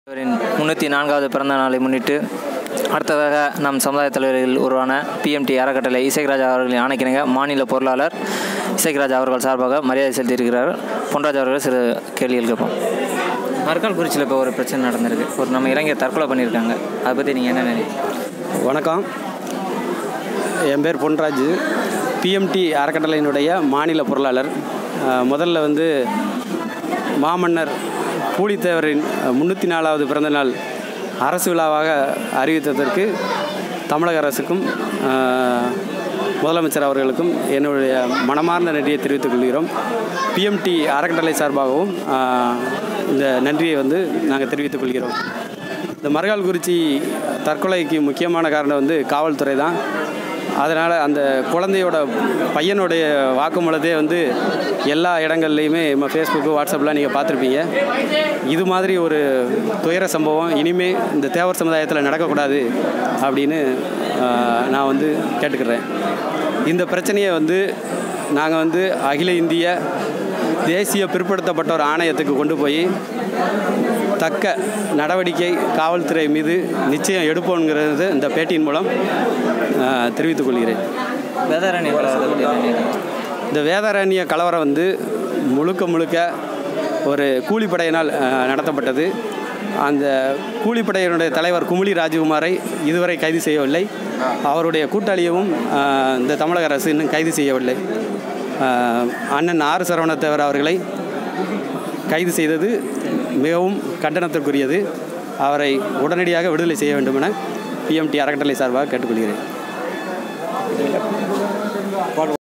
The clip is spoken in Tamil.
இவரின் முன்னூற்றி நான்காவது பிறந்த நாளை முன்னிட்டு அடுத்ததாக நம் சமுதாய தலைவர்கள் உருவான பிஎம்டி அறக்கட்டளை இசைக்ராஜா அவர்களின் ஆணைக்கிணங்க மாநில பொருளாளர் இசைக்ராஜா அவர்கள் சார்பாக மரியாதை செலுத்தியிருக்கிறார் பொன்ராஜ் அவர்கள் சிறு கேள்விகள் கேட்போம் மறுக்கால் குறிச்சியில் இப்போ ஒரு பிரச்சனை நடந்திருக்கு ஒரு நம்ம இளைஞர் தற்கொலை பண்ணியிருக்காங்க அதை பற்றி நீங்கள் என்ன நினைக்கிறீங்க வணக்கம் என் பேர் பொன்ராஜ் பிஎம்டி அறக்கட்டளையினுடைய மாநில பொருளாளர் அஹ், முதல்ல வந்து மாமன்னர் பூலித்தேவரின் முந்நூற்றி நாலாவது பிறந்தநாள் அரசு விழாவாக அறிவித்ததற்கு தமிழக அரசுக்கும் அஹ், முதலமைச்சர் அவர்களுக்கும் என்னுடைய மனமார்ந்த நன்றியை தெரிவித்துக் கொள்கிறோம் பிஎம்டி அறக்கட்டளை சார்பாகவும் அஹ், இந்த நன்றியை வந்து நாங்கள் தெரிவித்துக் கொள்கிறோம் இந்த மரகால்குறிச்சி தற்கொலைக்கு முக்கியமான காரணம் வந்து காவல்துறை தான் அதனால் அந்த குழந்தையோட பையனுடைய வாக்குமூலத்தையே வந்து எல்லா இடங்கள்லையுமே நம்ம ஃபேஸ்புக்கு வாட்ஸ்அப்லாம் நீங்கள் பார்த்துருப்பீங்க இது மாதிரி ஒரு துயர சம்பவம் இனிமே இந்த தேவர் சமுதாயத்தில் நடக்கக்கூடாது அப்படின்னு ஆஹ், நான் வந்து கேட்டுக்கிறேன் இந்த பிரச்சனையை வந்து நாங்கள் வந்து அகில இந்திய தேசிய பிற்படுத்தப்பட்டோர் ஆணையத்துக்கு கொண்டு போய் தக்க நடவடிக்கை காவல்துறை மீது நிச்சயம் எடுப்போங்கிறது இந்த பேட்டியின் மூலம் ஆஹ், தெரிவித்துக் கொள்கிறேன் வேதாரண்ய கலவரத்தை பற்றி என்ன நினைக்கிறீங்க இந்த வேதாரண்ய கலவரம் வந்து முழுக்க முழுக்க ஒரு கூலிப்படையினால் ஆஹ், நடத்தப்பட்டது அந்த கூலிப்படையினுடைய தலைவர் குமுளி ராஜகுமாரை இதுவரை கைது செய்யவில்லை அவருடைய கூட்டாளியவும் ஆஹ், இந்த தமிழக அரசு இன்னும் கைது செய்யவில்லை ஆஹ், அண்ணன் ஆர் சரவணத்தேவர் அவர்களை கைது செய்தது மிகவும் கண்டனத்திற்குரியது அவரை உடனடியாக விடுதலை செய்ய வேண்டும் என பிஎம்டி அறக்கட்டளை சார்பாக கேட்டுக்கொள்கிறேன்